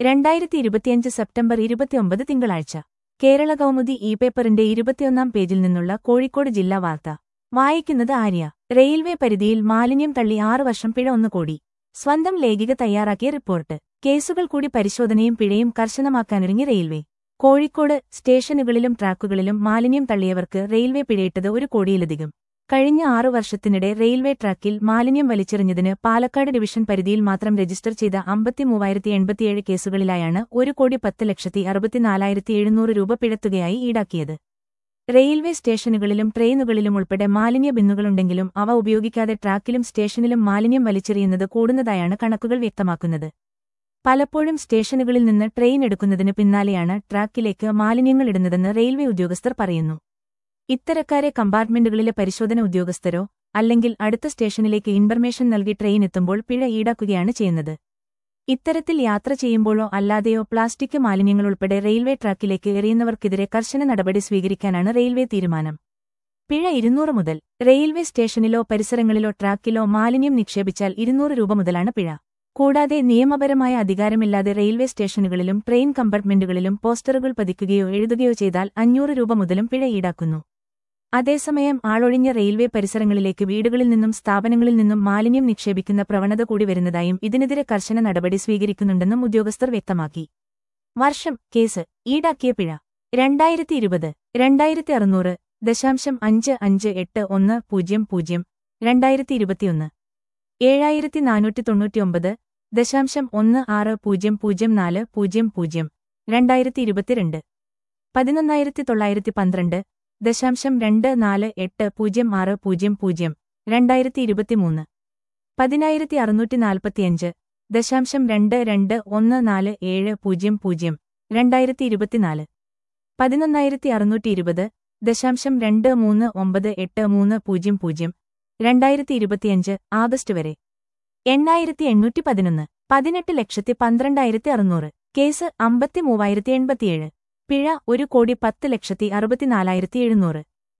രണ്ടായിരത്തി ഇരുപത്തിയഞ്ച് സെപ്റ്റംബർ ഇരുപത്തിയൊമ്പത് തിങ്കളാഴ്ച കേരള കൗമുദി ഇ പേപ്പറിന്റെ ഇരുപത്തിയൊന്നാം പേജിൽ നിന്നുള്ള കോഴിക്കോട് ജില്ലാ വാർത്ത വായിക്കുന്നത് ആര്യ റെയിൽവേ പരിധിയിൽ മാലിന്യം തള്ളി ആറ് വർഷം പിഴ ഒന്ന് കോടി സ്വന്തം ലേഖിക തയ്യാറാക്കിയ റിപ്പോർട്ട് കേസുകൾ കൂടി പരിശോധനയും പിഴയും കർശനമാക്കാനൊരുങ്ങി റെയിൽവേ കോഴിക്കോട് സ്റ്റേഷനുകളിലും ട്രാക്കുകളിലും മാലിന്യം തള്ളിയവർക്ക് റെയിൽവേ പിഴയിട്ടത് ഒരു കോടിയിലധികം കഴിഞ്ഞ ആറു വർഷത്തിനിടെ റെയിൽവേ ട്രാക്കിൽ മാലിന്യം വലിച്ചെറിഞ്ഞതിന് പാലക്കാട് ഡിവിഷൻ പരിധിയിൽ മാത്രം രജിസ്റ്റർ ചെയ്ത അമ്പത്തിമൂവായിരത്തി എൺപത്തിയേഴ് കേസുകളിലായാണ് ഒരു കോടി പത്ത് ലക്ഷത്തി അറുപത്തിനാലായിരത്തി എഴുന്നൂറ് രൂപ പിഴത്തുകയായി ഈടാക്കിയത് റെയിൽവേ സ്റ്റേഷനുകളിലും ട്രെയിനുകളിലും ഉൾപ്പെടെ മാലിന്യ ബിന്നുകളുണ്ടെങ്കിലും അവ ഉപയോഗിക്കാതെ ട്രാക്കിലും സ്റ്റേഷനിലും മാലിന്യം വലിച്ചെറിയുന്നത് കൂടുന്നതായാണ് കണക്കുകൾ വ്യക്തമാക്കുന്നത് പലപ്പോഴും സ്റ്റേഷനുകളിൽ നിന്ന് ട്രെയിൻ എടുക്കുന്നതിന് പിന്നാലെയാണ് ട്രാക്കിലേക്ക് മാലിന്യങ്ങൾ ഇടുന്നതെന്ന് റെയിൽവേ ഉദ്യോഗസ്ഥർ പറയുന്നു ഇത്തരക്കാരെ കമ്പാർട്ട്മെന്റുകളിലെ പരിശോധന ഉദ്യോഗസ്ഥരോ അല്ലെങ്കിൽ അടുത്ത സ്റ്റേഷനിലേക്ക് ഇൻഫർമേഷൻ നൽകി ട്രെയിൻ എത്തുമ്പോൾ പിഴ ഈടാക്കുകയാണ് ചെയ്യുന്നത് ഇത്തരത്തിൽ യാത്ര ചെയ്യുമ്പോഴോ അല്ലാതെയോ പ്ലാസ്റ്റിക് മാലിന്യങ്ങൾ ഉൾപ്പെടെ റെയിൽവേ ട്രാക്കിലേക്ക് എറിയുന്നവർക്കെതിരെ കർശന നടപടി സ്വീകരിക്കാനാണ് റെയിൽവേ തീരുമാനം പിഴ ഇരുന്നൂറ് മുതൽ റെയിൽവേ സ്റ്റേഷനിലോ പരിസരങ്ങളിലോ ട്രാക്കിലോ മാലിന്യം നിക്ഷേപിച്ചാൽ ഇരുന്നൂറ് രൂപ മുതലാണ് പിഴ കൂടാതെ നിയമപരമായ അധികാരമില്ലാതെ റെയിൽവേ സ്റ്റേഷനുകളിലും ട്രെയിൻ കമ്പാർട്ട്മെന്റുകളിലും പോസ്റ്ററുകൾ പതിക്കുകയോ എഴുതുകയോ ചെയ്താൽ അഞ്ഞൂറ് രൂപ മുതലും പിഴ ഈടാക്കുന്നു അതേസമയം ആളൊഴിഞ്ഞ റെയിൽവേ പരിസരങ്ങളിലേക്ക് വീടുകളിൽ നിന്നും സ്ഥാപനങ്ങളിൽ നിന്നും മാലിന്യം നിക്ഷേപിക്കുന്ന പ്രവണത കൂടി വരുന്നതായും ഇതിനെതിരെ കർശന നടപടി സ്വീകരിക്കുന്നുണ്ടെന്നും ഉദ്യോഗസ്ഥർ വ്യക്തമാക്കി വർഷം കേസ് ഈടാക്കിയ പിഴ രണ്ടായിരത്തി ഇരുപത് രണ്ടായിരത്തി അറുന്നൂറ് ദശാംശം അഞ്ച് അഞ്ച് എട്ട് ഒന്ന് പൂജ്യം പൂജ്യം രണ്ടായിരത്തി ഇരുപത്തിയൊന്ന് ഏഴായിരത്തി നാനൂറ്റി തൊണ്ണൂറ്റിയൊമ്പത് ദശാംശം ഒന്ന് ആറ് പൂജ്യം പൂജ്യം നാല് പൂജ്യം പൂജ്യം രണ്ടായിരത്തി ഇരുപത്തിരണ്ട് പതിനൊന്നായിരത്തി തൊള്ളായിരത്തി പന്ത്രണ്ട് ദശാംശം രണ്ട് നാല് എട്ട് പൂജ്യം ആറ് പൂജ്യം പൂജ്യം രണ്ടായിരത്തി ഇരുപത്തിമൂന്ന് പതിനായിരത്തി അറുന്നൂറ്റി നാൽപ്പത്തിയഞ്ച് ദശാംശം രണ്ട് രണ്ട് ഒന്ന് നാല് ഏഴ് പൂജ്യം പൂജ്യം രണ്ടായിരത്തി ഇരുപത്തിനാല് പതിനൊന്നായിരത്തി അറുന്നൂറ്റി ഇരുപത് ദശാംശം രണ്ട് മൂന്ന് ഒമ്പത് എട്ട് മൂന്ന് പൂജ്യം പൂജ്യം രണ്ടായിരത്തി ഇരുപത്തിയഞ്ച് ആഗസ്റ്റ് വരെ എണ്ണായിരത്തി എണ്ണൂറ്റി പതിനൊന്ന് പതിനെട്ട് ലക്ഷത്തി പന്ത്രണ്ടായിരത്തി അറുന്നൂറ് കേസ് അമ്പത്തി മൂവായിരത്തി എൺപത്തിയേഴ് പിഴ ഒരു കോടി പത്ത് ലക്ഷത്തി അറുപത്തിനാലായിരത്തി എഴുന്നൂറ്